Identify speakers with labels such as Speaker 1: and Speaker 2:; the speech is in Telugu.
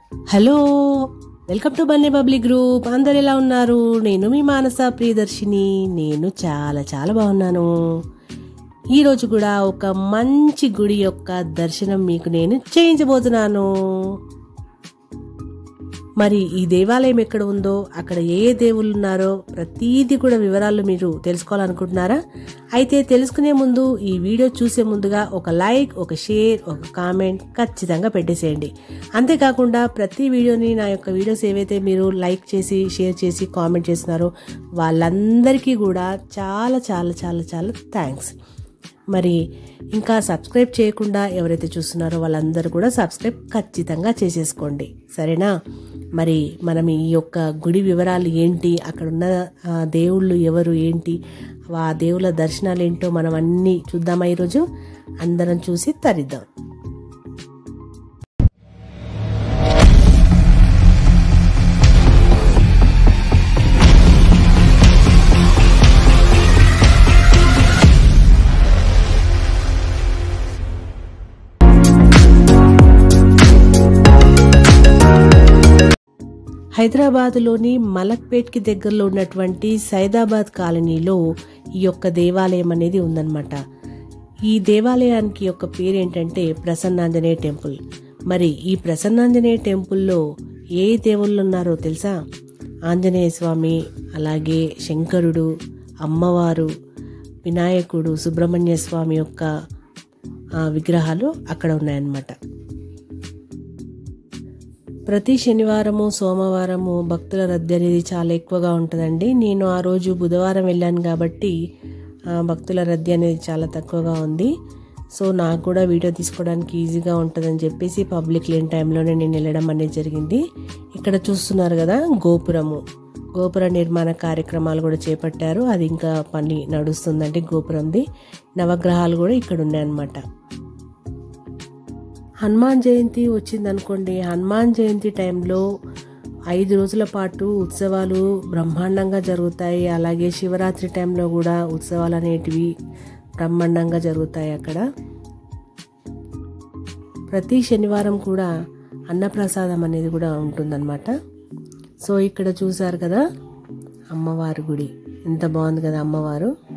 Speaker 1: hello welcome to Bunny public group అందరు ఎలా ఉన్నారు నేను మీ మానస ప్రియదర్శిని నేను చాలా చాలా బాగున్నాను ఈరోజు కూడా ఒక మంచి గుడి యొక్క దర్శనం మీకు నేను చేయించబోతున్నాను మరి ఈ దేవాలయం ఎక్కడ ఉందో అక్కడ ఏ ఏ దేవుళ్ళు ఉన్నారో ప్రతీది కూడా వివరాలు మీరు తెలుసుకోవాలనుకుంటున్నారా అయితే తెలుసుకునే ముందు ఈ వీడియో చూసే ముందుగా ఒక లైక్ ఒక షేర్ ఒక కామెంట్ ఖచ్చితంగా పెట్టేసేయండి అంతేకాకుండా ప్రతి వీడియోని నా యొక్క వీడియోస్ ఏవైతే మీరు లైక్ చేసి షేర్ చేసి కామెంట్ చేస్తున్నారో వాళ్ళందరికీ కూడా చాలా చాలా చాలా చాలా థ్యాంక్స్ మరి ఇంకా సబ్స్క్రైబ్ చేయకుండా ఎవరైతే చూస్తున్నారో వాళ్ళందరూ కూడా సబ్స్క్రైబ్ ఖచ్చితంగా చేసేసుకోండి సరేనా మరి మనం ఈ యొక్క గుడి వివరాలు ఏంటి అక్కడ ఉన్న ఆ, దేవుళ్ళు ఎవరు ఏంటి ఆ దేవుళ్ళ దర్శనాలు ఏంటో మనం అన్నీ చూద్దామా ఈరోజు అందరం చూసి తరిద్దాం హైదరాబాదులోని మలక్పేట్కి దగ్గరలో ఉన్నటువంటి సైదాబాద్ కాలనీలో ఈ యొక్క దేవాలయం అనేది ఉందన్నమాట ఈ దేవాలయానికి యొక్క పేరు ఏంటంటే ప్రసన్నాంజనేయ టెంపుల్ మరి ఈ ప్రసన్నాంజనేయ టెంపుల్లో ఏ దేవుళ్ళు ఉన్నారో తెలుసా ఆంజనేయ స్వామి అలాగే శంకరుడు అమ్మవారు వినాయకుడు సుబ్రహ్మణ్య స్వామి యొక్క ఆ, విగ్రహాలు అక్కడ ఉన్నాయన్నమాట ప్రతి శనివారము సోమవారము భక్తుల రద్దీ అనేది చాలా ఎక్కువగా ఉంటుందండి నేను ఆ రోజు బుధవారం వెళ్ళాను కాబట్టి ఆ, భక్తుల రద్దీ అనేది చాలా తక్కువగా ఉంది సో నాకు కూడా వీడియో తీసుకోవడానికి ఈజీగా ఉంటుందని చెప్పేసి పబ్లిక్ లేని టైంలోనే నేను వెళ్ళడం అనేది జరిగింది ఇక్కడ చూస్తున్నారు కదా గోపురము గోపుర నిర్మాణ కార్యక్రమాలు కూడా చేపట్టారు అది ఇంకా పని నడుస్తుందండి గోపురంది నవగ్రహాలు కూడా ఇక్కడ ఉన్నాయన్నమాట హనుమాన్ జయంతి వచ్చిందనుకోండి హనుమాన్ జయంతి టైంలో ఐదు రోజుల పాటు ఉత్సవాలు బ్రహ్మాండంగా జరుగుతాయి అలాగే శివరాత్రి టైంలో కూడా ఉత్సవాలు అనేటివి బ్రహ్మాండంగా జరుగుతాయి అక్కడ ప్రతి శనివారం కూడా అన్నప్రసాదం అనేది కూడా ఉంటుందన్నమాట సో ఇక్కడ చూసారు కదా అమ్మవారి గుడి ఎంత బాగుంది కదా అమ్మవారు